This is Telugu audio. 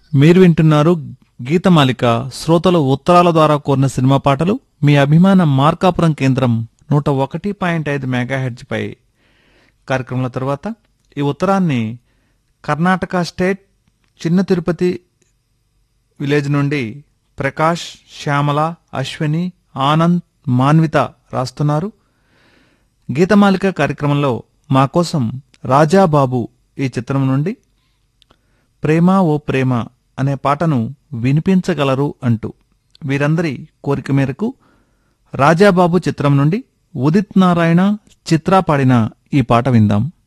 మీరు వింటున్నారు గీతమాలిక శ్రోతలు ఉత్తరాల ద్వారా కోరిన సినిమా పాటలు మీ అభిమాన మార్కాపురం కేంద్రం నూట ఒకటి పాయింట్ ఐదు మెగాహెడ్జ్ పై కార్యక్రమాల తర్వాత ఈ ఉత్తరాన్ని కర్ణాటక స్టేట్ చిన్న తిరుపతి విలేజ్ నుండి ప్రకాష్ శ్యామల అశ్విని ఆనంద్ మాన్విత రాస్తున్నారు గీతమాలిక కార్యక్రమంలో మా కోసం రాజాబాబు ఈ చిత్రం నుండి ప్రేమ ఓ ప్రేమ అనే పాటను వినిపించగలరు అంటూ వీరందరి కోరిక మేరకు రాజాబాబు చిత్రం నుండి ఉదిత్ నారాయణ చిత్ర పాడిన ఈ పాట విందాం